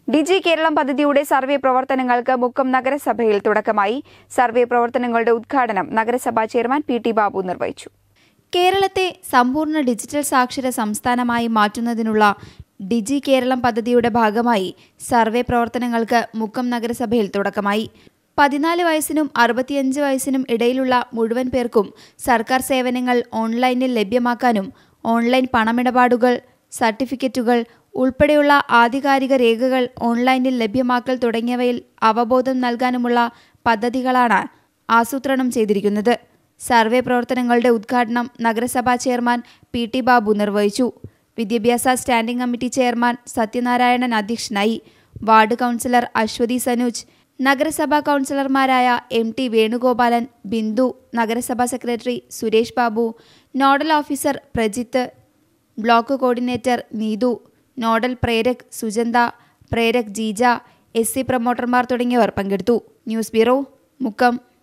ഡിജി കേരളം പദ്ധതിയുടെ സർവേ പ്രവർത്തനങ്ങൾക്ക് മുക്കം നഗരസഭയിൽ തുടക്കമായി സർവേ പ്രവർത്തനങ്ങളുടെ ഉദ്ഘാടനം നഗരസഭാ ചെയർമാൻ പി ടി ബാബു നിർവഹിച്ചു കേരളത്തെ സമ്പൂർണ്ണ ഡിജിറ്റൽ സാക്ഷര സംസ്ഥാനമായി മാറ്റുന്നതിനുള്ള ഡിജി കേരളം പദ്ധതിയുടെ ഭാഗമായി സർവേ പ്രവർത്തനങ്ങൾക്ക് മുക്കം നഗരസഭയിൽ തുടക്കമായി പതിനാല് വയസ്സിനും അറുപത്തിയഞ്ച് വയസ്സിനും ഇടയിലുള്ള മുഴുവൻ പേർക്കും സർക്കാർ സേവനങ്ങൾ ഓൺലൈനിൽ ലഭ്യമാക്കാനും ഓൺലൈൻ പണമിടപാടുകൾ സർട്ടിഫിക്കറ്റുകൾ ഉൾപ്പെടെയുള്ള ആധികാരിക രേഖകൾ ഓൺലൈനിൽ ലഭ്യമാക്കൽ തുടങ്ങിയവയിൽ അവബോധം നൽകാനുമുള്ള പദ്ധതികളാണ് ആസൂത്രണം ചെയ്തിരിക്കുന്നത് സർവേ പ്രവർത്തനങ്ങളുടെ ഉദ്ഘാടനം നഗരസഭാ ചെയർമാൻ പി ടി ബാബു നിർവഹിച്ചു വിദ്യാഭ്യാസ സ്റ്റാൻഡിംഗ് കമ്മിറ്റി ചെയർമാൻ സത്യനാരായണൻ അധ്യക്ഷനായി വാർഡ് കൗൺസിലർ അശ്വതി സനൂജ് നഗരസഭാ കൗൺസിലർമാരായ എം ടി വേണുഗോപാലൻ ബിന്ദു നഗരസഭാ secretary Suresh Babu nodal officer Prajith block coordinator Neethu nodal പ്രേരക് സുജന്ത പ്രേരക് ജീജ എസ് സി പ്രൊമോട്ടർമാർ തുടങ്ങിയവർ പങ്കെടുത്തു ന്യൂസ് ബ്യൂറോ മുക്കം